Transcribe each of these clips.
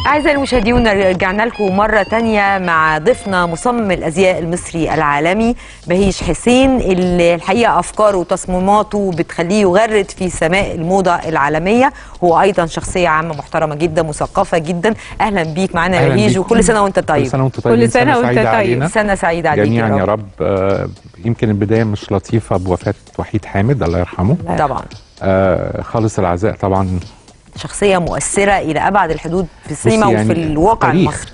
أعزائي المشاهدين رجعنا لكم مرة تانية مع ضيفنا مصمم الأزياء المصري العالمي بهيش حسين اللي الحقيقة أفكاره وتصميماته بتخليه يغرد في سماء الموضة العالمية هو أيضا شخصية عامة محترمة جدا مثقفة جدا أهلا بيك معانا يا أهلاً بهيج بيك. وكل سنة وأنت كل طيب سنه وانت طيب كل سنة وأنت سعيدة طيب. علينا. سنة سعيدة عليك جميعا يا رب آه، يمكن البدايه مش لطيفه بوفاه وحيد حامد الله يرحمه طبعا آه، خالص العزاء طبعا شخصية مؤثرة إلى أبعد الحدود في السينما بصي وفي يعني الواقع تاريخ. المصري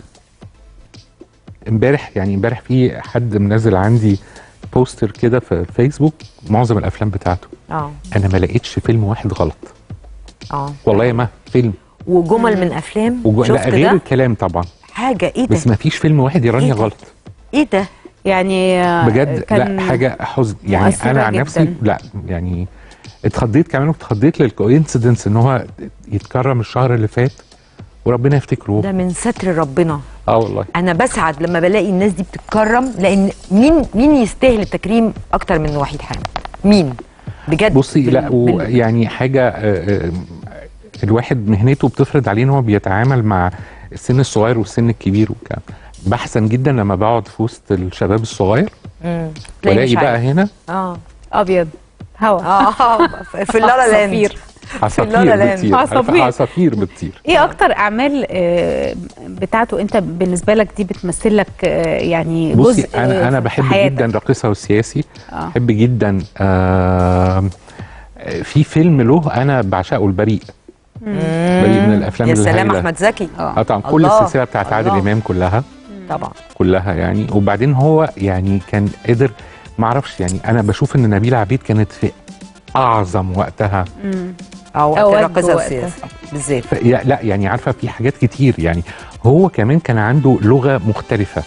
امبارح يعني امبارح في حد منزل عندي بوستر كده في الفيسبوك معظم الافلام بتاعته اه انا ما لقيتش فيلم واحد غلط اه والله ما فيلم وجمل من أفلام وجو... لا شفت غير ده الكلام طبعا حاجة إيه ده بس ما فيش فيلم واحد يراني إيه ده؟ غلط إيه ده يعني آه، بجد كان لا حاجه حزن يعني مؤثرة انا عن جداً. نفسي لا يعني اتخضيت كمان واتخضيت للكوينسيدنس ان هو يتكرم الشهر اللي فات وربنا يفتكره ده من ستر ربنا اه والله انا بسعد لما بلاقي الناس دي بتتكرم لان مين مين يستاهل التكريم اكتر من وحيد حامد مين بجد بصي بال- لا و- بال- يعني حاجه آه، آه، الواحد مهنته بتفرض عليه ان هو بيتعامل مع السن الصغير والسن الكبير وكده بحسن جدا لما بقعد في وسط الشباب الصغير مم. تلاقي والاقي مش بقى عارف. هنا اه ابيض هوا اه في اللالا لاند عصافير. عصافير لا لا بتطير عارفة؟ عصافير. عصافير بتطير ايه اكتر اعمال آه، بتاعته انت بالنسبه لك دي بتمثل لك آه، يعني بصي جزء انا انا في بحب حياتك؟ جدا راقصه والسياسي آه. بحب جدا آه في فيلم له انا بعشقه البريء بريء من الافلام يا سلام الهايلة. احمد زكي اه اه طبعا كل الله. السلسله بتاعت عادل الله. امام كلها طبعا كلها يعني وبعدين هو يعني كان قدر ما اعرفش يعني انا بشوف ان نبيله عبيد كانت في اعظم وقتها مم. اه وقت أوقات الراقصه بوقتها. والسياسه بالذات ف- يا- لا يعني عارفه في حاجات كتير يعني هو كمان كان عنده لغه مختلفه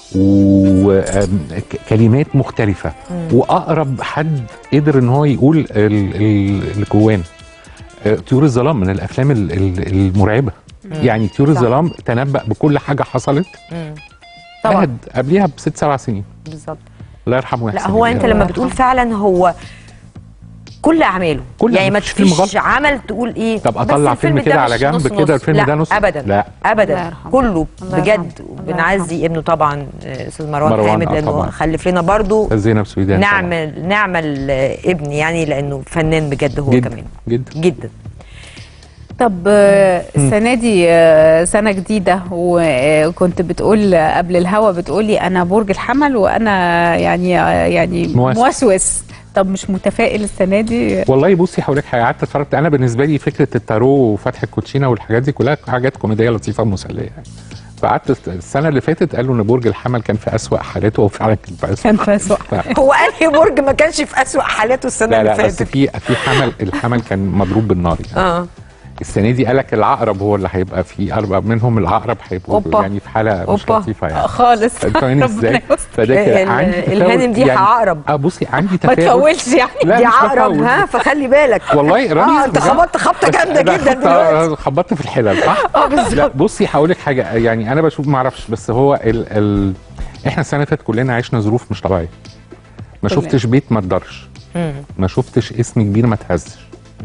وكلمات مختلفه واقرب حد قدر ان هو يقول ال- ال- اللي جوانا آه، طيور الظلام من الافلام ال- ال- المرعبه يعني طيور صح. الظلام تنبأ بكل حاجه حصلت مم. طبعا قعد قبليها بست سبع سنين بالظبط الله يرحمه لا ويحسن هو إليه. انت لما بتقول فعلا هو كل اعماله كل يعني ما مفيش فيلم تفيش غلط. عمل تقول ايه طب بس اطلع الفيلم فيلم ده كده على مش جنب نص كده نص. الفيلم لا ده نص ابدا لا الله ابدا يرحمه. كله الله بجد يرحمه. الله بنعزي ابنه طبعا آه، استاذ مروان, مروان، حامد آه لانه طبعاً. خلف لنا برضو زينب سويدان طبعاً. نعمل نعمل آه، ابن يعني لانه فنان بجد هو جدا كمان جدا جدا طب آه، السنه دي آه، سنه جديده وكنت بتقول قبل الهوا بتقولي انا برج الحمل وانا يعني آه، يعني موسوس. موسوس طب مش متفائل السنه دي والله بصي هقول لك حاجه قعدت اتفرجت انا بالنسبه لي فكره التارو وفتح الكوتشينه والحاجات دي كلها حاجات كوميديه لطيفه ومسليه يعني فقعدت السنه اللي فاتت قالوا ان برج الحمل كان في اسوأ حالاته وفعلا كان في اسوأ كان في أسوأ. ف- هو انهي برج ما كانش في اسوأ حالاته السنه لا اللي لا بس فاتت في في حمل الحمل كان مضروب بالنار يعني اه السنه دي قالك العقرب هو اللي هيبقى في اربع منهم العقرب هيبقوا أوبا. يعني في حاله مش اوبا لطيفه آه، يعني خالص انت فاهمين ربنا ازاي؟ يستر. فده كده ال- عندي تفاؤل الهانم دي يعني- عقرب. اه بصي عندي ما تفاؤل تفولش يعني لا دي مش عقرب تفاؤل. ها فخلي بالك والله راني اه انت بجد. خبطت خبطه جامده لا، جدا خبطت- دلوقتي خبطت في الحلل صح؟ اه بالظبط لا بصي هقول لك حاجه يعني انا بشوف ما اعرفش بس هو ال ال احنا السنه اللي فاتت كلنا عشنا ظروف مش طبيعيه ما كلنا. شفتش بيت ما اتضرش مم. ما شفتش اسم كبير ما تهزش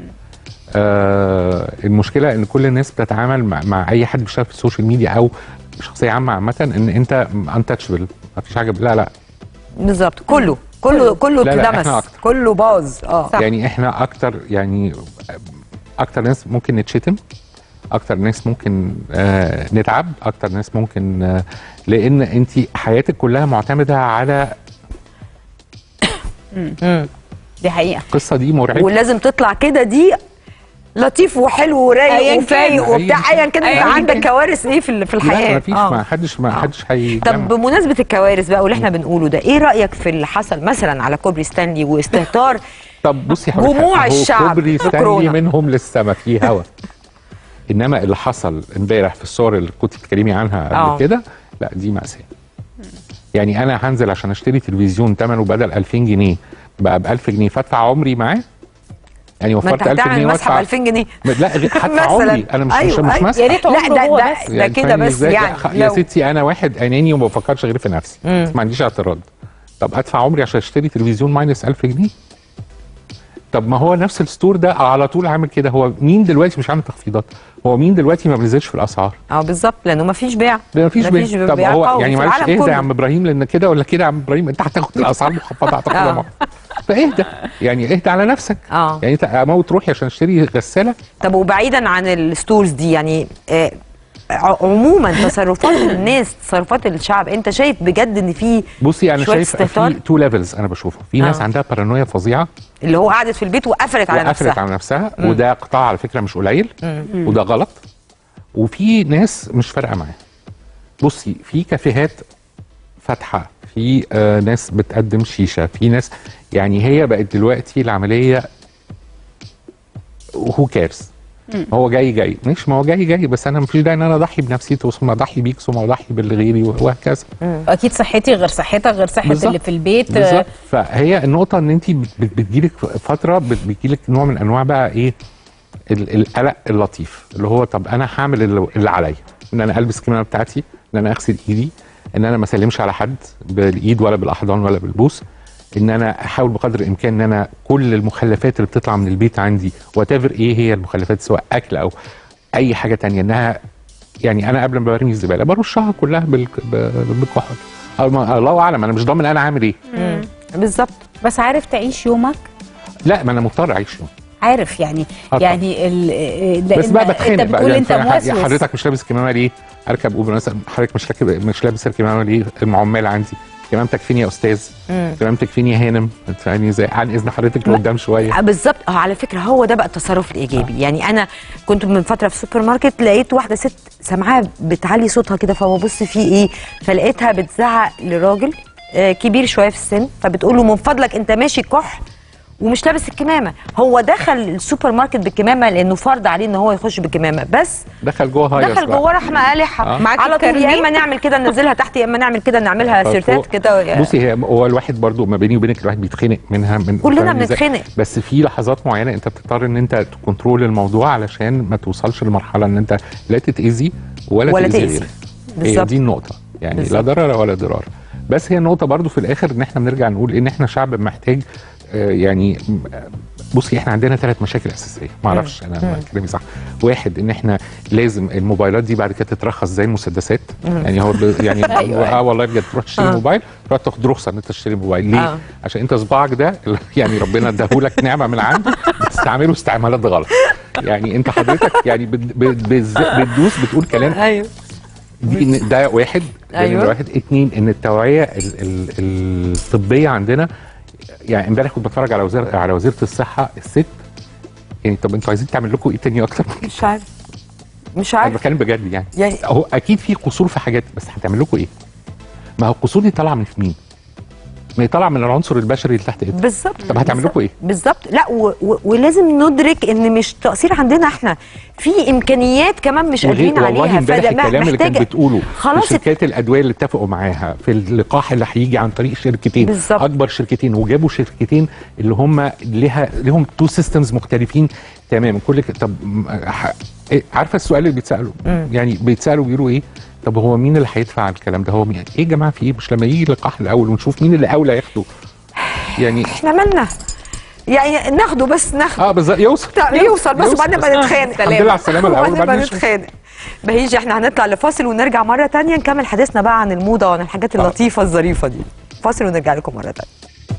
آه المشكله ان كل الناس بتتعامل مع, مع اي حد بيشتغل في السوشيال ميديا او شخصيه عامه عامه ان انت انتشبل ما فيش حاجه لا لا بالظبط كله كله كله لا، لا، اتلمس إحنا أكتر. كله باظ اه صح. يعني احنا اكتر يعني اكتر ناس ممكن نتشتم اكتر ناس ممكن آه نتعب اكتر ناس ممكن آه لان انت حياتك كلها معتمده على مم. دي حقيقه القصه دي مرعبه ولازم تطلع كده دي لطيف وحلو ورايق أياً وفايق كان. وبتاع ايا كان أياً يبقى عندك كان. كوارث ايه في ال- في لا الحياه ما فيش آه. ما حدش ما حدش هي طب بمناسبه الكوارث بقى واللي احنا بنقوله ده ايه رايك في اللي حصل مثلا على كوبري ستانلي واستهتار طب بصي هقول لك جموع حاجة. هو الشعب كوبري ستانلي بكورونا. منهم للسما فيه هوا انما اللي حصل امبارح في الصور اللي كنت بتتكلمي عنها قبل آه. كده لا دي مأساة يعني انا هنزل عشان اشتري تلفزيون ثمنه بدل 2000 جنيه بقى ب 1000 جنيه فادفع عمري معاه يعني ما انت وفرت 1000 هتعمل جنيه مسحه ب وادفع 2000 جنيه لا غير- هدفع مثلاً. عمري انا مش أيوة، مش مش أيوة. مسحه يا ريت لا عمره ده هو ده بس ده يعني كده فاهمني بس إزاي؟ يعني يا لو- ستي انا واحد اناني وما بفكرش غير في نفسي مم. ما عنديش اعتراض طب ادفع عمري عشان اشتري تلفزيون ماينس 1000 جنيه طب ما هو نفس الستور ده على طول عامل كده هو مين دلوقتي مش عامل تخفيضات هو مين دلوقتي ما بينزلش في الاسعار اه بالظبط لانه ما فيش بيع ده مفيش بيع طب هو قوي يعني في معلش العالم اهدى كله. يا عم ابراهيم لان كده ولا كده يا عم ابراهيم انت هتاخد الاسعار مخفضه هتاخدها آه. مرة. فاهدى يعني اهدى على نفسك اه يعني انت اموت روحي عشان اشتري غساله طب وبعيدا عن الستورز دي يعني آه ع- عموما تصرفات الناس تصرفات الشعب انت شايف بجد ان في بصي انا شوية شايف استهتار؟ في تو ليفلز انا بشوفه في ناس آه. عندها بارانويا فظيعه اللي هو قعدت في البيت وقفلت على وقفلت نفسها على نفسها وده قطاع على فكره مش قليل وده غلط وفي ناس مش فارقه معاها بصي في كافيهات فاتحه في آه ناس بتقدم شيشه في ناس يعني هي بقت دلوقتي العمليه هو كيرز هو جاي جاي مش ما هو جاي جاي بس انا مفيش داعي ان انا اضحي بنفسي ثم اضحي بيك ثم اضحي بالغيري وهكذا اكيد صحتي غير صحتك غير صحه بالظبط. اللي في البيت بالظبط فهي النقطه ان انت بت- بت- بتجيلك فتره بت- بتجيلك نوع من انواع بقى ايه ال- القلق اللطيف اللي هو طب انا هعمل اللي اللي عليا ان انا البس الكمامه بتاعتي ان انا اغسل ايدي ان انا ما اسلمش على حد بالايد ولا بالاحضان ولا بالبوس ان انا احاول بقدر الامكان ان انا كل المخلفات اللي بتطلع من البيت عندي وات ايه هي المخلفات سواء اكل او اي حاجه تانية انها يعني انا قبل ما برمي الزباله برشها كلها بالك- ب- بالكحول أو ما- الله اعلم انا مش ضامن انا عامل ايه مم. بالظبط بس عارف تعيش يومك لا ما انا مضطر اعيش يوم عارف يعني آه طبعا. يعني ال لأن بس بقى بتخانق انت بقى بتقول يعني انت فاهم؟ يا موسوس حضرتك مش لابس الكمامه ليه؟ اركب اوبر مثلا حضرتك مش راكب مش لابس الكمامه ليه؟ العمال عندي كمامتك فين يا استاذ؟ كمامتك فين يا هانم؟ فاهمني ازاي؟ عن اذن حضرتك لقدام شويه آه، بالظبط اه على فكره هو ده بقى التصرف الايجابي يعني انا كنت من فتره في السوبر ماركت لقيت واحده ست سامعاها بتعلي صوتها كده فببص في ايه فلقيتها بتزعق لراجل آه، كبير شويه في السن فبتقول له من فضلك انت ماشي كح ومش لابس الكمامه هو دخل السوبر ماركت بالكمامه لانه فرض عليه ان هو يخش بالكمامه بس دخل جوه هايص دخل بقى. جوه راح مقالحها آه. معاك على طول يا الكارنيه؟ اما نعمل كده ننزلها تحت يا اما نعمل كده نعملها فوق. سيرتات كده بصي هي هو الواحد برضو ما بيني وبينك الواحد بيتخنق منها من كلنا فاهمني إزاي؟ بنتخنق. بس في لحظات معينه انت بتضطر ان انت تكنترول الموضوع علشان ما توصلش لمرحله ان انت لا تتاذي ولا, ولا تاذي تأذي. غيرك هي بالظبط. دي النقطه يعني لا بالظبط. ضرر ولا ضرار بس هي النقطه برضو في الاخر ان احنا بنرجع نقول ان احنا شعب محتاج آه، يعني آه، بصي احنا عندنا ثلاث مشاكل اساسيه ما اعرفش انا كلامي صح واحد ان احنا لازم الموبايلات دي بعد كده تترخص زي المسدسات يعني هو ب- يعني اه والله بجد تروح تشتري آه. موبايل تروح تاخد رخصه ان انت تشتري موبايل ليه؟ آه. عشان انت صباعك ده يعني ربنا اداهولك نعمه من عنده بتستعمله استعمالات غلط يعني انت حضرتك يعني بت- بت- بتز- بتدوس بتقول كلام ايوه دي إن- ده واحد ده أيوة. أيوة. واحد اتنين ان التوعيه ال- ال- الطبيه عندنا يعني امبارح كنت بتفرج على وزاره على وزيره الصحه الست يعني طب انتوا عايزين تعمل لكم ايه تاني اكتر من كده؟ مش عارف مش انا عارف بتكلم بجد يعني. يعني- هو اكيد في قصور في حاجات بس هتعمل لكم ايه؟ ما هو القصور دي طالعه من مين؟ ما هي طالعه من العنصر البشري اللي تحت ايدك بالظبط طب هتعمل لكم ايه؟ بالظبط لا و... و... ولازم ندرك ان مش تقصير عندنا احنا في امكانيات كمان مش قادرين وغير والله عليها امبارح فده الكلام اللي كان محتاجة- بتقوله خلاص شركات الادويه اللي اتفقوا معاها في اللقاح اللي هيجي عن طريق شركتين بالظبط. اكبر شركتين وجابوا شركتين اللي هم لها لهم تو سيستمز مختلفين تماما كل ك- طب م- ح- إيه، عارفه السؤال اللي بيتسالوا يعني بيتسالوا بيقولوا ايه طب هو مين اللي هيدفع الكلام ده هو مين ايه يا جماعه في ايه مش لما يجي اللقاح الاول ونشوف مين اللي اولى ياخده يعني احنا مالنا يعني ناخده بس ناخده اه بالظبط يوصل تا- يوصل بس وبعدين بس. ما نتخانق الحمد لله على السلامه الاول وبعدين ما وبعدين نشوف. نتخانق بهيجي احنا هنطلع لفاصل ونرجع مره تانية نكمل حديثنا بقى عن الموضه وعن الحاجات اللطيفه الظريفه دي فاصل ونرجع لكم مره تانية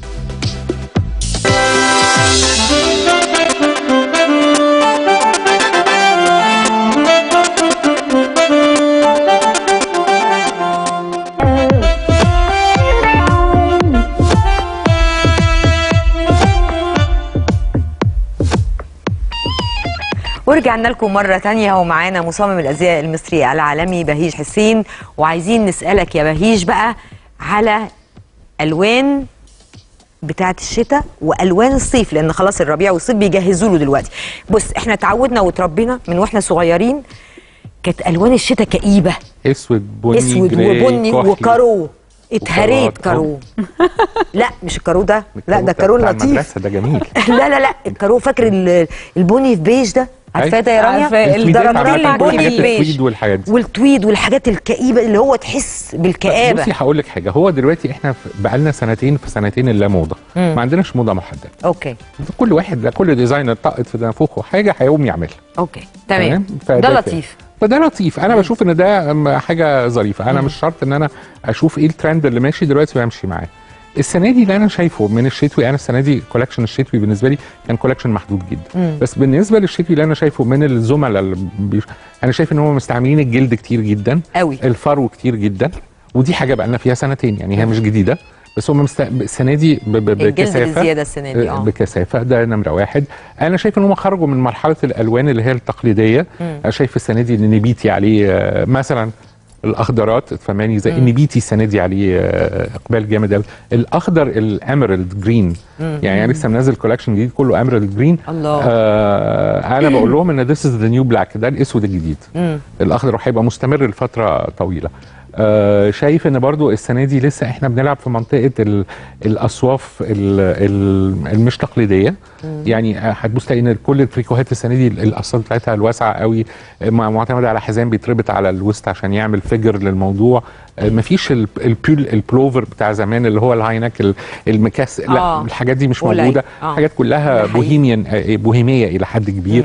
ورجعنا لكم مرة تانية ومعانا مصمم الأزياء المصري العالمي بهيج حسين وعايزين نسألك يا بهيج بقى على ألوان بتاعة الشتاء وألوان الصيف لأن خلاص الربيع والصيف بيجهزوا له دلوقتي بص احنا اتعودنا وتربينا من واحنا صغيرين كانت ألوان الشتاء كئيبة اسود بني اسود جراي، وبني كحلي. وكارو اتهريت وكارو. كارو لا مش الكارو ده لا ده بتاع كارو لطيف المدرسه ده جميل لا لا لا الكارو فاكر ال- البني في بيج ده عارفاه ده يا رانيا عارفاه، التويدات الدرجتين عامة، كل البني حاجات البيج التويد والحاجات دي والتويد والحاجات الكئيبه اللي هو تحس بالكآبه بصي هقول لك حاجه هو دلوقتي احنا في- بقالنا سنتين في سنتين اللا موضه مم. ما عندناش موضه محدده اوكي كل واحد كل ديزاينر طقت في نافوخه حاجه هيقوم يعملها اوكي تمام فده ده كده. لطيف فده لطيف انا بشوف ان ده م- حاجه ظريفه انا مش شرط ان انا اشوف ايه الترند اللي ماشي دلوقتي وامشي معاه السنه دي اللي انا شايفه من الشتوي انا السنه دي كولكشن الشتوي بالنسبه لي كان كولكشن محدود جدا مم. بس بالنسبه للشتوي اللي انا شايفه من الزملاء اللي بيش... انا شايف ان هم مستعملين الجلد كتير جدا قوي الفرو كتير جدا ودي حاجه بقى لنا فيها سنتين يعني هي مش جديده بس هم مست... السنه دي ب... ب... الجلد بكثافه بالزياده السنه دي اه بكثافه ده نمره واحد انا شايف ان هم خرجوا من مرحله الالوان اللي هي التقليديه مم. انا شايف السنه دي ان نبيتي عليه آه، مثلا الاخضرات فماني زي مم. نبيتي السنه دي عليه آه، اقبال جامد قوي الاخضر الاميرالد جرين مم. يعني انا لسه منزل كولكشن جديد كله اميرالد جرين الله آه انا بقول لهم ان ذس از ذا نيو بلاك ده الاسود الجديد مم. الاخضر هيبقى مستمر لفتره طويله آه شايف ان برضو السنه دي لسه احنا بنلعب في منطقه ال- الاصواف ال- ال- المش تقليديه يعني آه، هتبص تلاقي ان كل التريكوهات السنه دي الاصوات بتاعتها الواسعه قوي آه، مع- معتمده على حزام بيتربط على الوسط عشان يعمل فيجر للموضوع آه، مفيش ال- البيول البلوفر بتاع زمان اللي هو الهاي نك ال- المكاس لا آه. الحاجات دي مش قليل. موجوده آه. حاجات كلها ده حقيقي. بوهيميان آه، بوهيميه الى حد كبير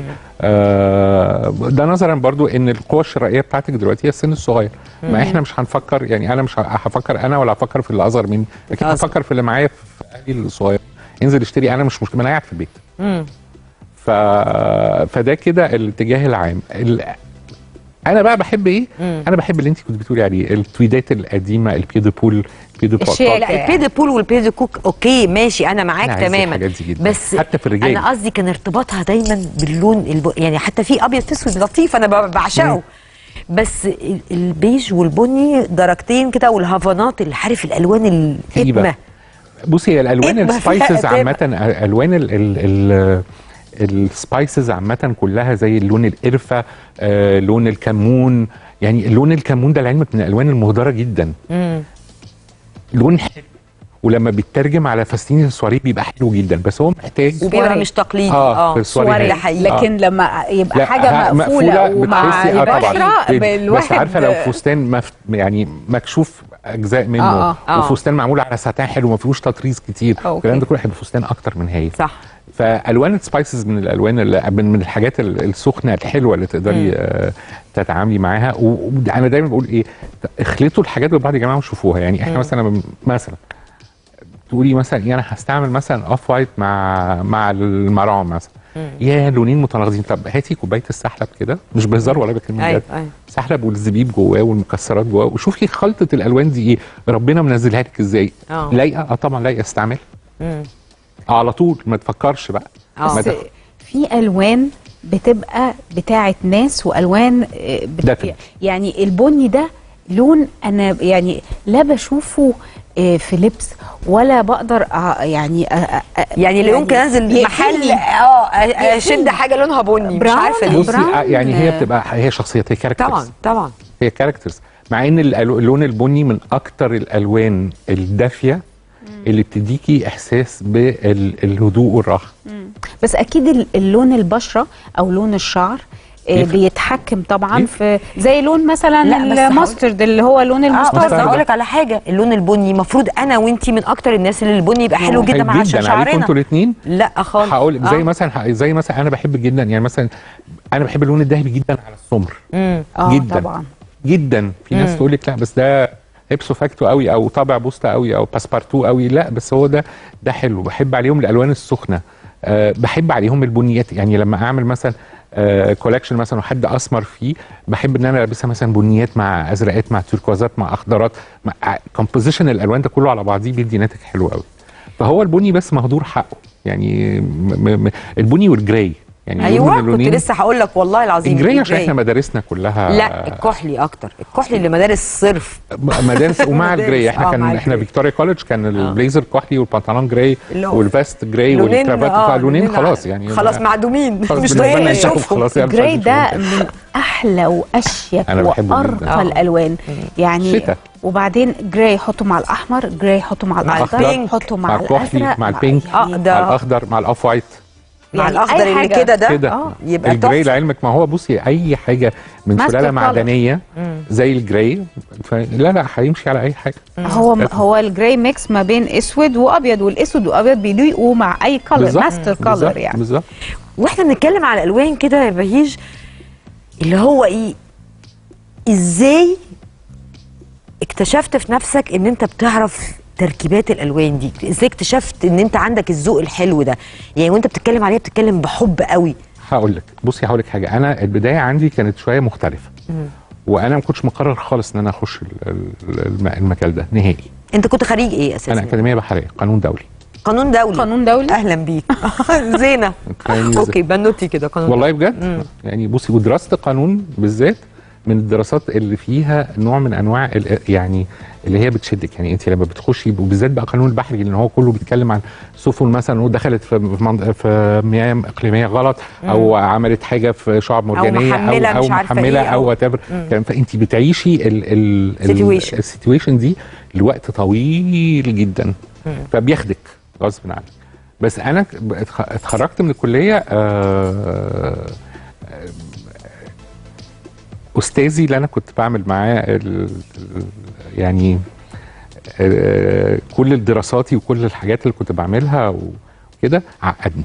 آه ده نظرا برضو ان القوه الشرائيه بتاعتك دلوقتي هي السن الصغير ما احنا مش هنفكر يعني انا مش ه- هفكر انا ولا هفكر في اللي اصغر مني لكن أصغر. هفكر في اللي معايا في اهلي الصغير انزل اشتري انا مش مشكله انا قاعد في البيت مم. ف... فده كده الاتجاه العام ال... انا بقى بحب ايه مم. انا بحب اللي انت كنت بتقولي عليه التويدات القديمه البيدو بول بيدو الشياكة. لا البيدي بول والبيدي كوك اوكي ماشي انا معاك تماما الحاجات دي جدا بس حتى في الرجال انا قصدي كان ارتباطها دايما باللون الب... يعني حتى في ابيض في اسود لطيف انا ب- بعشقه بس ال- البيج والبني درجتين كده والهافانات اللي عارف الالوان كئيبة. الاتمه بصي هي الالوان إيه ما فيها السبايسز إتابة. عامه الوان ال ال ال السبايسز عامه كلها زي اللون القرفه آه لون الكمون يعني لون الكمون ده لعلمك من الالوان المهدره جدا مم. لون حلو ولما بيترجم على فساتين السواريه بيبقى حلو جدا بس هو محتاج وبيبقى سواري. مش تقليدي آه، اه في السواري ده هي. حقيقي لكن لما يبقى لا، حاجه ها- مقفوله ومع بتحسي- آه طبعاً. البشره بس بالواحد عارفه لو فستان مف يعني مكشوف اجزاء منه آه، آه. وفستان معمول على ساتان حلو ما فيهوش تطريز كتير أوكي. الكلام ده كله هيبقى فستان اكتر من هايل صح فالوان السبايسز من الالوان اللي من من الحاجات ال- السخنه الحلوه اللي تقدري آه تتعاملي معاها و- وانا دايما بقول ايه اخلطوا الحاجات ببعض يا جماعه وشوفوها يعني احنا مثلا مثلا تقولي مثلا إيه انا هستعمل مثلا اوف وايت مع مع المرام مثلا يا لونين متناقضين طب هاتي كوبايه السحلب كده مش بهزار ولا بكلمه ايوه بجد ايوه سحلب والزبيب جواه والمكسرات جواه وشوفي خلطه الالوان دي ايه ربنا منزلها لك ازاي آه. لايقه اه طبعا لايقه استعمل مم. على طول ما تفكرش بقى اه ما بس تخ- في الوان بتبقى بتاعه ناس والوان آه، بت... دفن. يعني البني ده لون انا يعني لا بشوفه آه، في لبس ولا بقدر أ- يعني أ- أ- أ- يعني لا يمكن انزل محل يقفلني. اه أ- اشد يقفلني. حاجه لونها بني مش براون. عارفه ليه بصي براون. آه، يعني هي بتبقى هي شخصيات هي كاركترز طبعا طبعا هي كاركترز مع ان الألو- اللون البني من اكتر الالوان الدافيه اللي بتديكي احساس بالهدوء والراحه بس اكيد ال- اللون البشره او لون الشعر آه، يفرق. بيتحكم طبعا يفرق. في زي لون مثلا لا، بس الماسترد اللي هو لون اه بس المستردة هقول لك على حاجه اللون البني المفروض انا وانتي من اكتر الناس اللي البني يبقى حلو جدا مع عشان جدا عليكم انتوا شعرنا الاثنين لا خالص هقول لك زي آه. مثلا زي مثلا انا بحب جدا يعني مثلا انا بحب اللون الذهبي جدا على السمر مم. اه جدا. طبعا جدا في ناس مم. تقول لك لا بس ده ابسو فاكتو قوي او طابع بوستا قوي او باسبارتو قوي لا بس هو ده ده حلو بحب عليهم الالوان السخنه أه بحب عليهم البنيات يعني لما اعمل مثلا أه كولكشن مثلا وحد اسمر فيه بحب ان انا البسها مثلا بنيات مع ازرقات مع تركوازات مع اخضرات مع كومبوزيشن الالوان ده كله على بعضيه بيدي ناتج حلو قوي فهو البني بس مهدور حقه يعني م م م البني والجراي يعني لون من ايوه كنت اللونين. لسه هقول لك والله العظيم الجراي عشان الجراي. احنا مدارسنا كلها لا الكحلي اكتر الكحلي اللي مدارس صرف مدارس ومع مدارس، الجراي احنا آه، كان مع احنا الجراي. فيكتوريا كولج كان البليزر كحلي والبنطلون جراي اللي هو والفيست جراي لونين والكرافات آه، بتاع لونين لونين خلاص ع- يعني خلاص معدومين خلاص مش بالنسبة طايقين لنا انتهوا نشوفهم خلاص يعني مش الجراي عايزين ده نشوفهم. من احلى واشيك أنا بحبه جداً. وارقى آه. الالوان يعني شتا. وبعدين جراي حطه مع الاحمر جراي حطه مع مع الاخضر البينك، حطه مع مع الكحلي الازرق مع البينك آه، مع ده- الاخضر مع الاوف وايت مع يعني الاخضر أي اللي حاجة. كده ده كده آه، يبقى الجراي تحفه لعلمك ما هو بصي اي حاجه من Master سلاله color. معدنيه زي الجراي ف- لا لا هيمشي على اي حاجه هو لازم. هو الجراي ميكس ما بين اسود وابيض والاسود وابيض بيليقوا مع اي كلر بالظبط. ماستر بالظبط، كلر يعني بالظبط واحنا بنتكلم على الالوان كده يا بهيج اللي هو ايه ازاي اكتشفت في نفسك ان انت بتعرف تركيبات الالوان دي ازاي اكتشفت ان انت عندك الذوق الحلو ده يعني وانت بتتكلم عليه بتتكلم بحب قوي هقول لك بصي هقول لك حاجه انا البدايه عندي كانت شويه مختلفه وانا ما كنتش مقرر خالص ان انا اخش ال- ال- الم- المجال ده نهائي انت كنت خريج ايه اساسا انا اكاديميه بحريه قانون دولي قانون دولي قانون دولي اهلا بيك زينه كان زي- اوكي بنوتي كده قانون والله بجد يعني بصي ودراسه القانون بالذات من الدراسات اللي فيها نوع من انواع ال- يعني اللي هي بتشدك يعني انت لما بتخشي وبالذات بقى قانون البحري لان هو كله بيتكلم عن سفن مثلا ودخلت في في منط- في مياه اقليميه غلط او عملت حاجه في شعاب مرجانيه محملة او, مش أو عارفة محمله إيه، او أو- وات ايفر فانت بتعيشي ال ال Situation. السيتويشن دي لوقت طويل جدا فبياخدك غصب عنك بس انا ك- اتخ- اتخرجت من الكليه آه، استاذي اللي انا كنت بعمل معاه ال- ال- يعني آه، كل دراساتي وكل الحاجات اللي كنت بعملها وكده عقدني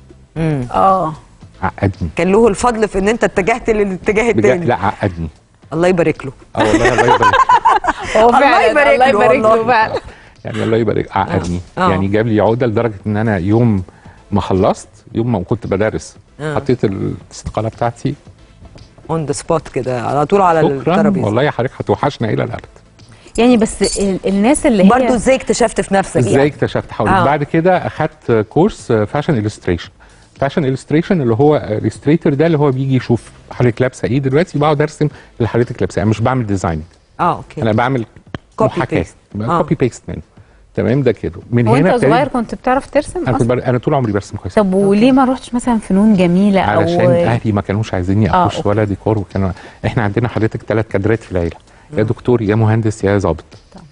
اه عقدني كان له الفضل في ان انت اتجهت للاتجاه بجد التاني لا عقدني الله يبارك له اه والله الله يبارك هو الله فعلا يبارك الله له يبارك له والله. فعلا يعني الله يبارك عقدني آه. آه. يعني جاب لي عقده لدرجه ان انا يوم ما خلصت يوم ما كنت بدرس آه. حطيت الاستقاله بتاعتي اون ذا سبوت كده على طول على شكرا الترابيزه والله يا حضرتك هتوحشنا الى الابد يعني بس ال- الناس اللي هي برضه ازاي اكتشفت في نفسك ازاي يعني؟ اكتشفت حوالي آه. آه. بعد كده اخدت كورس فاشن الستريشن فاشن الستريشن اللي هو الستريتور ده اللي هو بيجي يشوف حضرتك لابسه ايه دلوقتي بقعد ارسم اللي حضرتك لابسه انا مش بعمل ديزاين اه اوكي انا بعمل Copy محاكاه paste. آه. كوبي بيست منه تمام ده كده من وانت هنا صغير ابتديت كنت بتعرف ترسم انا كنت اصلا بر... انا طول عمري برسم كويس طب وليه ما روحتش مثلا فنون جميله او علشان اهلي ما كانوش عايزيني آه، اخش أوكي. ولا ديكور وكانوا احنا عندنا حضرتك ثلاث كادرات في العيله يا دكتور يا مهندس يا ظابط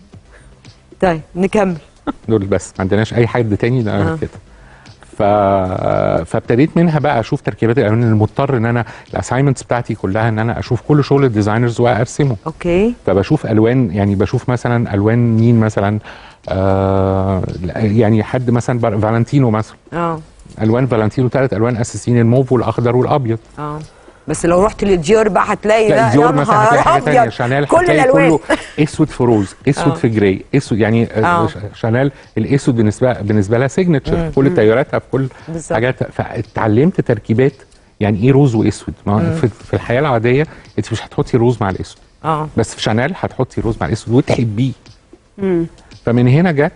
طيب نكمل دول بس ما عندناش اي حد تاني ده آه. آه. كده ف... فابتديت منها بقى اشوف تركيبات الالوان اللي مضطر ان انا الاساينمنتس بتاعتي كلها ان انا اشوف كل شغل الديزاينرز وارسمه اوكي فبشوف الوان يعني بشوف مثلا الوان مين مثلا آه يعني حد مثلا بر- فالنتينو مثلا اه الوان فالنتينو ثلاث الوان اساسيين الموف والاخضر والابيض اه بس لو رحت للديور بقى هتلاقي لا لا ديور يا مثلا نهار هتلاقي حاجه ثانيه أبيض. شانيل كل هتلاقي الالوان كله اسود في روز اسود آه. في جراي اسود يعني آه. آه. شانيل الاسود بالنسبه بالنسبه لها سيجنتشر في كل تياراتها في كل بالظبط. حاجات فاتعلمت تركيبات يعني ايه روز واسود ما في, في الحياه العاديه انت مش هتحطي روز مع الاسود اه بس في شانيل هتحطي روز مع الاسود وتحبيه فمن هنا جت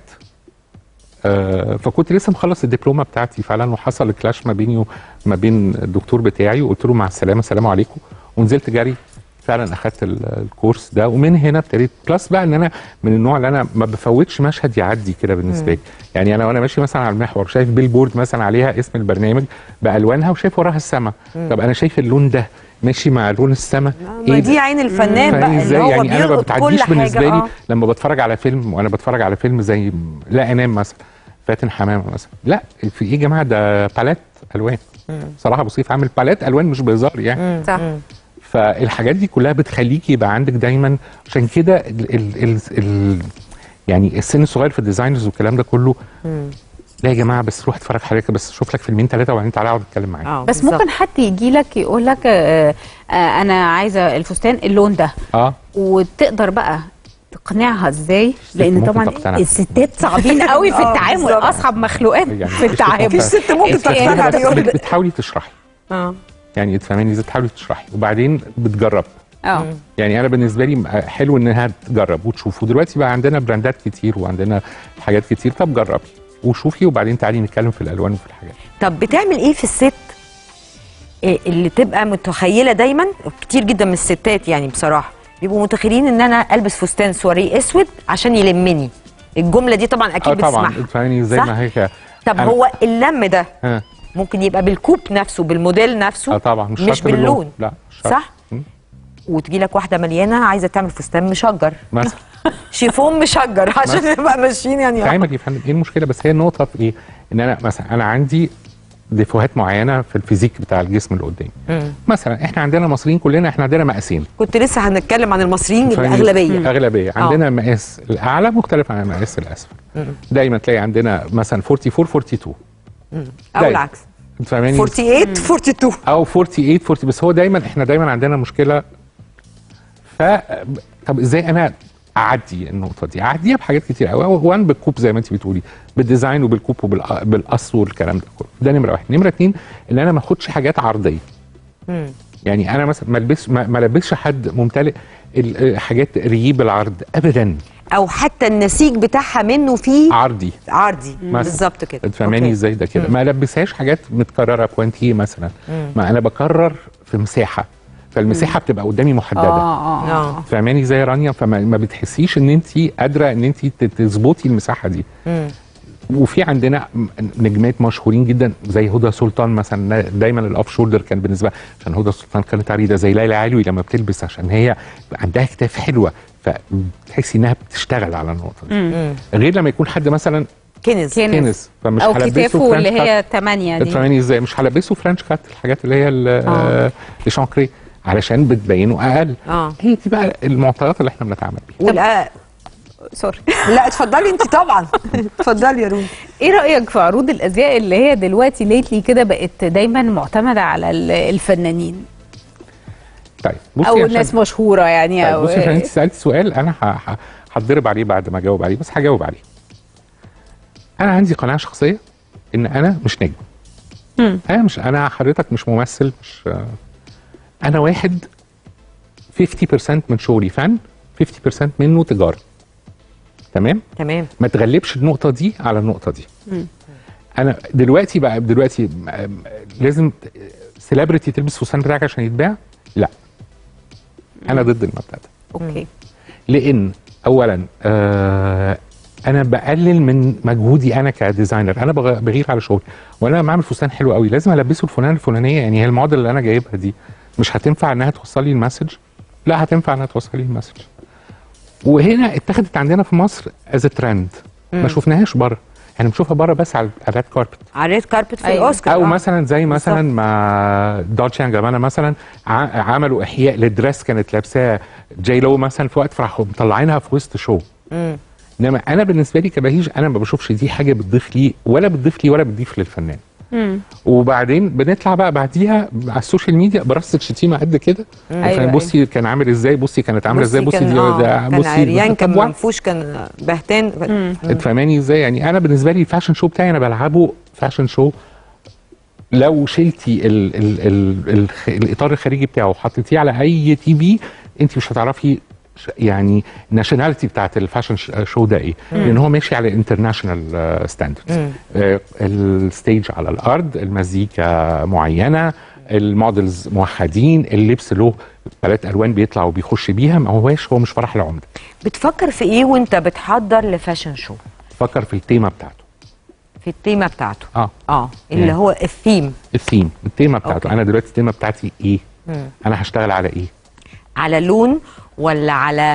آه فكنت لسه مخلص الدبلومه بتاعتي فعلا وحصل كلاش ما بيني وما بين الدكتور بتاعي وقلت له مع السلامه سلام عليكم ونزلت جري فعلا اخدت ال- الكورس ده ومن هنا ابتديت بلس بقى ان انا من النوع اللي انا ما بفوتش مشهد يعدي كده بالنسبه لي يعني انا وانا ماشي مثلا على المحور شايف بيل بورد مثلا عليها اسم البرنامج بالوانها وشايف وراها السما طب انا شايف اللون ده ماشي مع لون السما ما دي عين الفنان فاهم بقى اللي ازاي هو يعني انا ما بيلقط كل بتعديش حاجه بالنسبه لي آه. لما بتفرج على فيلم وانا بتفرج على فيلم زي لا انام مثلا فاتن حمامه مثلا لا في ايه يا جماعه ده باليت الوان صراحه بصيف عامل باليت الوان مش بهزار يعني صح فالحاجات دي كلها بتخليك يبقى عندك دايما عشان كده ال ال ال ال يعني السن الصغير في الديزاينرز والكلام ده كله لا يا جماعه بس روح اتفرج حضرتك بس شوف لك فيلمين ثلاثه وبعدين تعالى اقعد اتكلم معاك اه بس بالظبط. ممكن حد يجي لك يقول لك آه آه انا عايزه الفستان اللون ده اه وتقدر بقى تقنعها ازاي لان ممكن طبعا تقتنع. الستات صعبين قوي في آه، التعامل بالظبط. اصعب مخلوقات يعني في مفيش التعامل مفيش ست ممكن إنت- تتفرج على بس يوم بت- بتحاولي تشرحي اه يعني تفهميني ازاي تحاولي تشرحي وبعدين بتجرب اه يعني انا بالنسبه لي حلو انها تجرب وتشوف ودلوقتي بقى عندنا براندات كتير وعندنا حاجات كتير طب جربي وشوفي وبعدين تعالي نتكلم في الالوان وفي الحاجات طب بتعمل ايه في الست إيه اللي تبقى متخيله دايما كتير جدا من الستات يعني بصراحه بيبقوا متخيلين ان انا البس فستان سواري اسود عشان يلمني الجمله دي طبعا اكيد اه طبعا بتسمعها تفهميني ازاي صح؟ ما هيك طب أنا- هو اللم ده ها ممكن يبقى بالكوب نفسه بالموديل نفسه اه طبعا مش, مش شرط باللون. باللون لا مش شرط. صح مم. وتجي لك واحده مليانه عايزه تعمل فستان مشجر مثلا شيفون مشجر عشان نبقى ماشيين يعني تعمل يا فندم ايه المشكله بس هي النقطه في ايه ان انا مثلا انا عندي ديفوهات معينه في الفيزيك بتاع الجسم اللي قدامي مم. مثلا احنا عندنا مصريين كلنا احنا عندنا مقاسين كنت لسه هنتكلم عن المصريين فاهمين؟ الاغلبيه اغلبيه آه. عندنا المقاس الاعلى مختلف عن المقاس الاسفل دايما تلاقي عندنا مثلا 44 42 او دايما. العكس انت فاهماني 48 42 او 48 40 بس هو دايما احنا دايما عندنا مشكله ف طب ازاي انا اعدي النقطه دي اعديها بحاجات كتير قوي وان بالكوب زي ما انت بتقولي بالديزاين وبالكوب وبالقص والكلام ده كله ده نمره واحد نمره اتنين ان انا ما اخدش حاجات عرضيه مم. يعني انا مثلا ما البس ما ما البسش حد ممتلئ ال- حاجات ريب العرض ابدا او حتى النسيج بتاعها منه فيه عرضي عرضي مثلا. بالظبط كده تفهماني أوكي. ازاي ده كده ما البسهاش حاجات متكرره بوانتيه مثلا ما انا بكرر في مساحه فالمساحه بتبقى قدامي محدده اه اه اه فاهماني زي رانيا فما ما بتحسيش ان انت قادره ان انت ت- تظبطي المساحه دي مم. وفي عندنا م- نجمات مشهورين جدا زي هدى سلطان مثلا دايما الاوف شولدر كان بالنسبه عشان هدى سلطان كانت عريضه زي ليلى علوي لما بتلبس عشان هي عندها كتاف حلوه فتحسي انها بتشتغل على النقطه دي مم. غير لما يكون حد مثلا كنز كنز. كنس فمش او هلبسه كتافه فرنش اللي كات. هي 8 دي تفهماني ازاي مش هلبسه فرنش كات الحاجات اللي هي ال- آه. الشانكري علشان بتبينه اقل اه هي دي بقى المعطيات اللي احنا بنتعامل بيها والأ... سوري لا اتفضلي انت طبعا اتفضلي يا رومي ايه رايك في عروض الازياء اللي هي دلوقتي ليتلي كده بقت دايما معتمده على ال- الفنانين طيب بصي او عشان- ناس مشهوره يعني طيب او بصي عشان انت سالتي سؤال انا ه- ه- هتضرب عليه بعد ما اجاوب عليه بس هجاوب عليه انا عندي قناعه شخصيه ان انا مش نجم مم. انا مش انا حضرتك مش ممثل مش انا واحد 50% من شغلي فن 50% منه تجاره تمام تمام ما تغلبش النقطه دي على النقطه دي انا دلوقتي بقى دلوقتي م- م- لازم سيلبرتي تلبس فستان بتاعك عشان يتباع لا انا ضد المبدا ده اوكي لان اولا آه انا بقلل من مجهودي انا كديزاينر انا بغ- بغير على شغلي وانا لما اعمل فستان حلو قوي لازم البسه الفلانه الفلانيه يعني هي الموديل اللي انا جايبها دي مش هتنفع انها توصل لي المسج لا هتنفع انها توصل لي المسج وهنا اتخذت عندنا في مصر از ترند ما شفناهاش بره احنا بنشوفها بره بس على الريد كاربت على الريد كاربت في أيوة. الاوسكار او آه. مثلا زي مثلا ما دولتشي اند جابانا مثلا ع- عملوا احياء لدريس كانت لابساه جاي لو مثلا في وقت فراحوا مطلعينها في وسط شو مم. انما انا بالنسبه لي كبهيج انا ما بشوفش دي حاجه بتضيف لي ولا بتضيف لي ولا بتضيف للفنان مم. وبعدين بنطلع بقى بعديها على السوشيال ميديا برصة شتيمه قد كده أيوة، أيوة بصي كان عامل ازاي بصي كانت عامله ازاي بصي كان دي آه ده كان عريان كان طب وع- منفوش كان بهتان انت فاهماني ازاي يعني انا بالنسبه لي الفاشن شو بتاعي انا بلعبه فاشن شو لو شلتي ال ال ال ال الاطار الخارجي بتاعه وحطيتيه على اي تي في انت مش هتعرفي ش- يعني الناشوناليتي بتاعت الفاشن ش- شو ده ايه لان هو ماشي على انترناشونال ستاندردز الستيج على الارض المزيكا معينه المودلز موحدين اللبس له ثلاث الوان بيطلع وبيخش بيها ما هواش هو مش فرح العمده بتفكر في ايه وانت بتحضر لفاشن شو فكر في التيمه بتاعته في التيمه بتاعته اه اه اللي مم. هو الثيم الثيم التيمه بتاعته أوكي. انا دلوقتي التيمه بتاعتي ايه مم. انا هشتغل على ايه على لون ولا على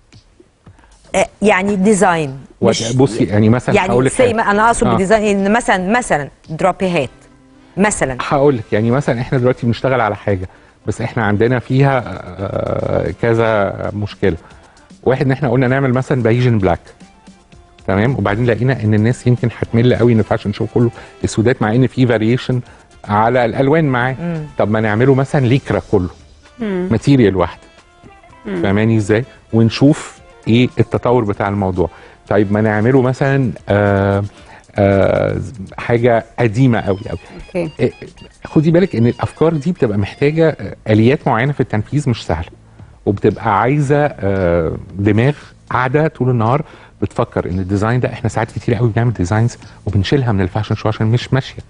آه، يعني ديزاين وات- بصي يعني مثلا هقول يعني لك سي ما انا اقصد آه. بديزاين ان مثلا مثلا درابيهات مثلا هقول لك يعني مثلا احنا دلوقتي بنشتغل على حاجه بس احنا عندنا فيها آه، كذا مشكله واحد ان احنا قلنا نعمل مثلا بايجن بلاك تمام وبعدين لقينا ان الناس يمكن هتمل قوي ان الفاشن شو كله اسودات مع ان في فاريشن على الالوان معاه طب ما نعمله مثلا ليكرا كله ماتيريال واحده فاهماني ازاي ونشوف ايه التطور بتاع الموضوع طيب ما نعمله مثلا آه آه حاجه قديمه قوي قوي اوكي إيه، خدي بالك ان الافكار دي بتبقى محتاجه آه، اليات معينه في التنفيذ مش سهله وبتبقى عايزه آه، دماغ قاعده طول النهار بتفكر ان الديزاين ده احنا ساعات كتير قوي بنعمل ديزاينز وبنشيلها من الفاشن شو عشان مش ماشيه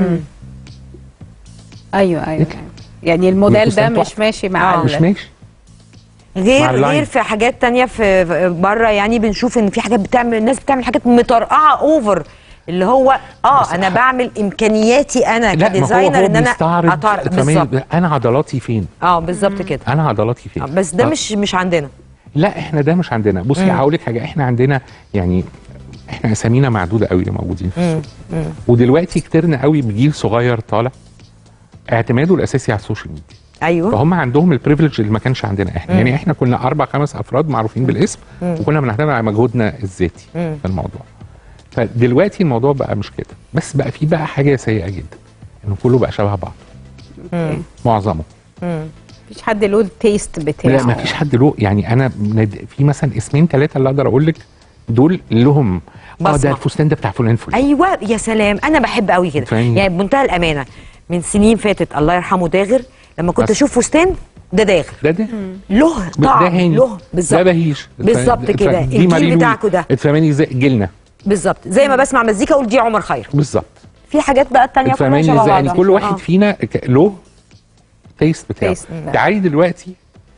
ايوه ايوه يعني الموديل ده فستان مش تحفة. ماشي مع آه، ال- مش ماشي مع غير اللاين. غير في حاجات تانية في في بره يعني بنشوف ان في حاجات بتعمل الناس بتعمل حاجات مطرقعه اوفر اللي هو اه بس انا ح- بعمل امكانياتي انا لا ما هو كديزاينر هو ان انا بيستعرض اطرق فاهماني؟ بالظبط انا عضلاتي فين اه بالظبط كده انا عضلاتي فين آه، بس ده آه. مش مش عندنا لا احنا ده مش عندنا بصي هقول لك حاجه احنا عندنا يعني احنا اسامينا معدوده قوي اللي موجودين في السوق ودلوقتي كترنا قوي بجيل صغير طالع اعتماده الاساسي على السوشيال ميديا ايوه فهم عندهم البريفليج اللي ما كانش عندنا احنا يعني احنا كنا اربع خمس افراد معروفين بالاسم وكنا بنعتمد على مجهودنا الذاتي في الموضوع فدلوقتي الموضوع بقى مش كده بس بقى في بقى حاجه سيئه جدا انه كله بقى شبه بعض معظمه مفيش حد له التيست بتاعه لا ما فيش حد له يعني انا ند- في مثلا اسمين ثلاثه اللي اقدر اقول لك دول لهم اه بصمة. ده الفستان ده بتاع فلان فلان ايوه يا سلام انا بحب قوي كده فاهم. يعني بمنتهى الامانه من سنين فاتت الله يرحمه داغر لما كنت بس. اشوف فستان ده داغر ده ده له ده طعم هاني له ده بالظبط بهيش بالظبط ف- كده دي الجيل ماري لوي. بتاعكوا ده اتفهماني ازاي جيلنا بالظبط زي ما بسمع مزيكا اقول دي عمر خيرت بالظبط في حاجات بقى التانية كلها اتفهماني شبه ازاي يعني بعضها. كل واحد آه. فينا ك- له تيست بتاعه تيست. تعالي دلوقتي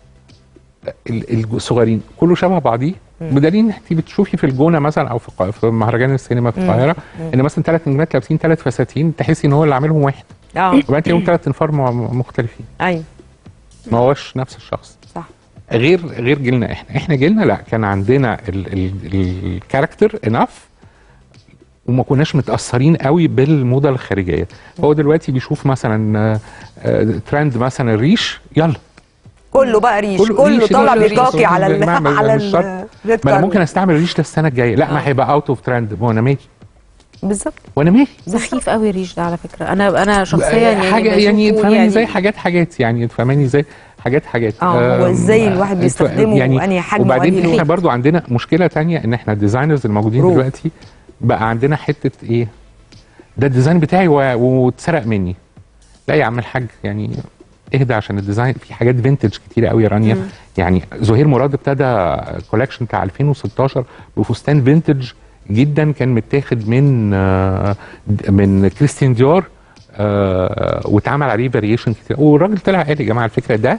ال- الصغيرين كله شبه بعضيه بدليل ان انت بتشوفي في الجونه مثلا او في الق- في مهرجان السينما في القاهره ان مثلا ثلاث نجمات لابسين ثلاث فساتين تحسي ان هو اللي عاملهم واحد اه وبعدين تلاقيهم ثلاث انفار م- مختلفين ايوه ما هوش نفس الشخص صح غير غير جيلنا احنا احنا جيلنا لا كان عندنا الكاركتر انف وما كناش متاثرين قوي بالموضه الخارجيه هو دلوقتي بيشوف مثلا آه، آه، ترند مثلا الريش يلا كله بقى ريش كله كله ريش، طالع ريش، بيكاكي ريش، على ال ما- ما- على مش شرط. ال ما انا ممكن استعمل الريش ده السنه الجايه لا ما هيبقى اوت اوف ترند وانا مالي بالظبط وانا مالي سخيف قوي الريش ده على فكره انا انا شخصيا يعني حاجه يعني بشوفه تفهماني زي حاجات حاجات يعني تفهماني زي حاجات حاجات اه، هو آم، ازاي الواحد آه، بيستخدمه وأنهي حجم وبعدين وأنهي احنا لون. برضو عندنا مشكله تانية ان احنا الديزاينرز الموجودين روح. دلوقتي بقى عندنا حته ايه ده الديزاين بتاعي و- واتسرق مني لا يا عم الحاج يعني اهدى عشان الديزاين في حاجات فينتج كتيره قوي يا رانيا يعني زهير مراد ابتدى كولكشن بتاع 2016 بفستان فينتج جدا كان متاخد من آه، من كريستيان ديور آه، واتعمل عليه فاريشن كتير والراجل طلع قال يا جماعه الفكره ده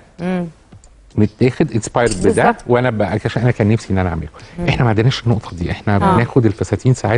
متاخد انسبايرد بده بالظبط. وانا بقى عشان انا كان نفسي ان انا اعمله احنا ما عندناش النقطه دي احنا آه. بناخد الفساتين ساعات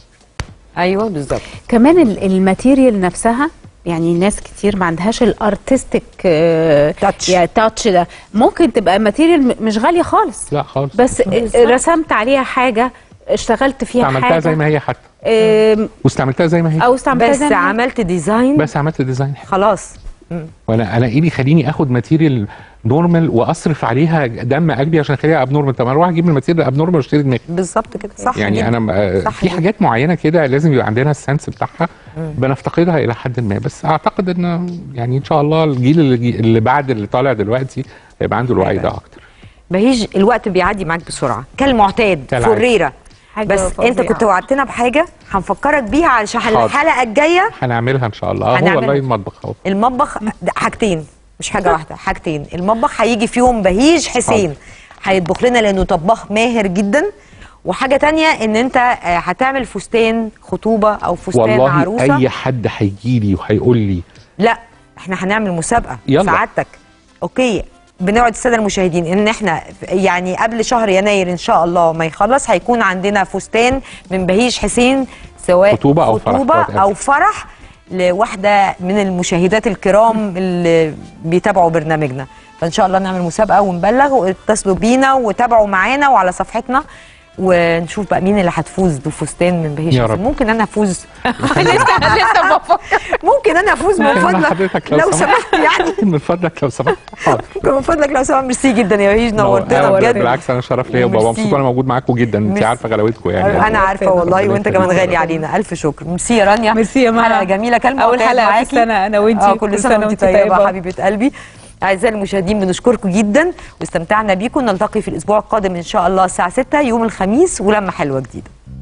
ايوه بالظبط كمان ال- الماتيريال نفسها يعني ناس كتير ما عندهاش الارتستيك Touch. يعني تاتش ده ممكن تبقى ماتيريال م- مش غاليه خالص لا خالص بس رسمت عليها حاجه اشتغلت فيها عملتها حاجه زي ما هي حتى آم، واستعملتها زي ما هي او استعملتها بس زي ما هي. عملت ديزاين بس عملت ديزاين حلو. خلاص وانا انا ايه اللي يخليني اخد ماتيريال نورمال واصرف عليها دم قلبي عشان اخليها اب نورمال طب ما اروح اجيب الماتيريال اب نورمال واشتري دماغي بالظبط كده صح يعني جدا. انا آه، صح في جدا. حاجات معينه كده لازم يبقى عندنا السنس بتاعها بنفتقدها الى حد ما بس اعتقد ان يعني ان شاء الله الجيل اللي, اللي بعد اللي طالع دلوقتي هيبقى عنده الوعي ده اكتر بهيج الوقت بيعدي معاك بسرعه كالمعتاد كالعادة. فريره حاجة بس فظيعة. انت كنت وعدتنا بحاجه هنفكرك بيها علشان حاضر. الحلقه الجايه هنعملها ان شاء الله اهو هنعملها. والله المطبخ اهو المطبخ ده حاجتين مش حاجه واحده حاجتين المطبخ هيجي فيهم بهيج حسين حاضر. هيطبخ لنا لانه طباخ ماهر جدا وحاجه تانية ان انت آه، هتعمل فستان خطوبه او فستان والله عروسه اي حد هيجي لي وهيقول لي لا احنا هنعمل مسابقه يلا. سعادتك اوكي بنوعد الساده المشاهدين ان احنا يعني قبل شهر يناير ان شاء الله ما يخلص هيكون عندنا فستان من بهيج حسين سواء خطوبة أو فرح، خطوبه whatever. او فرح لواحده من المشاهدات الكرام اللي بيتابعوا برنامجنا فان شاء الله نعمل مسابقه ونبلغ واتصلوا بينا وتابعوا معانا وعلى صفحتنا ونشوف بقى مين اللي هتفوز بفستان من بهيج يا حسين رب. ممكن انا افوز لسه لسه بفكر ممكن انا افوز من لا، فضلك حضرتك لو لو سمحت. سمحت يعني من فضلك لو سمحت حاضر من فضلك لو سمحت ميرسي جدا يا بهيج نورتنا أنا بجد بالعكس انا شرف ليا وببقى ميرسي. مبسوط وانا موجود معاكم جدا انت ميرسي. عارفه غلاوتكم يعني انا عارفه والله ربنا وانت كمان يخليك. غالي علينا الف شكر ميرسي يا رانيا ميرسي يا مها. حلقه جميله كلمه أول حلقة في السنة أنا وإنتي. اه كل سنه وانت طيبه حبيبه قلبي اعزائي المشاهدين بنشكركم جدا واستمتعنا بيكم نلتقي في الاسبوع القادم ان شاء الله الساعه 6 يوم الخميس ولمه حلوه جديده